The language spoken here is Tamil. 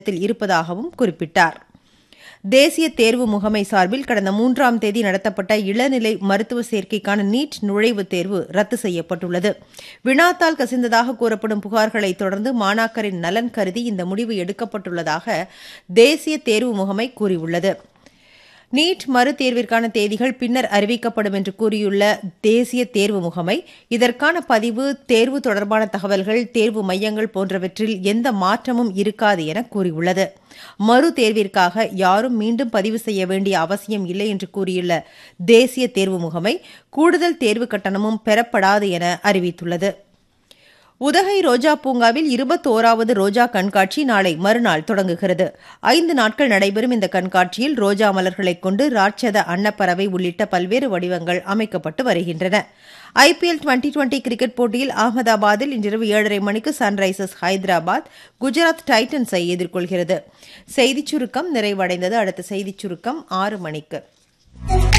இடத்தில் இருப்பதாகவும் குறிப்பிட்டார் தேசிய தேர்வு முகமை சார்பில் கடந்த மூன்றாம் தேதி நடத்தப்பட்ட இளநிலை மருத்துவ சேர்க்கைக்கான நீட் நுழைவுத் தேர்வு ரத்து செய்யப்பட்டுள்ளது வினாத்தால் கசிந்ததாக கூறப்படும் புகார்களை தொடர்ந்து மாணாக்கரின் நலன் கருதி இந்த முடிவு எடுக்கப்பட்டுள்ளதாக தேசிய தேர்வு முகமை கூறியுள்ளது நீட் மறுதேர்விற்கான தேதிகள் பின்னர் அறிவிக்கப்படும் என்று கூறியுள்ள தேசிய தேர்வு முகமை இதற்கான பதிவு தேர்வு தொடர்பான தகவல்கள் தேர்வு மையங்கள் போன்றவற்றில் எந்த மாற்றமும் இருக்காது என கூறியுள்ளது மறு தேர்விற்காக யாரும் மீண்டும் பதிவு செய்ய வேண்டிய அவசியம் இல்லை என்று கூறியுள்ள தேசிய தேர்வு முகமை கூடுதல் தேர்வு கட்டணமும் பெறப்படாது என அறிவித்துள்ளது உதகை ரோஜா பூங்காவில் இருபத்தோராவது ரோஜா கண்காட்சி நாளை மறுநாள் தொடங்குகிறது ஐந்து நாட்கள் நடைபெறும் இந்த கண்காட்சியில் ரோஜா மலர்களைக் கொண்டு ராட்சத அன்னப்பறவை உள்ளிட்ட பல்வேறு வடிவங்கள் அமைக்கப்பட்டு வருகின்றன ஐபிஎல் டுவெண்டி டுவெண்டி கிரிக்கெட் போட்டியில் அகமதாபாத்தில் இன்றிரவு ஏழரை மணிக்கு சன்ரைசர்ஸ் ஹைதராபாத் குஜராத் டைட்டன்ஸை எதிர்கொள்கிறது செய்திச் சுருக்கம் நிறைவடைந்தது அடுத்த செய்திச் சுருக்கம் ஆறு மணிக்கு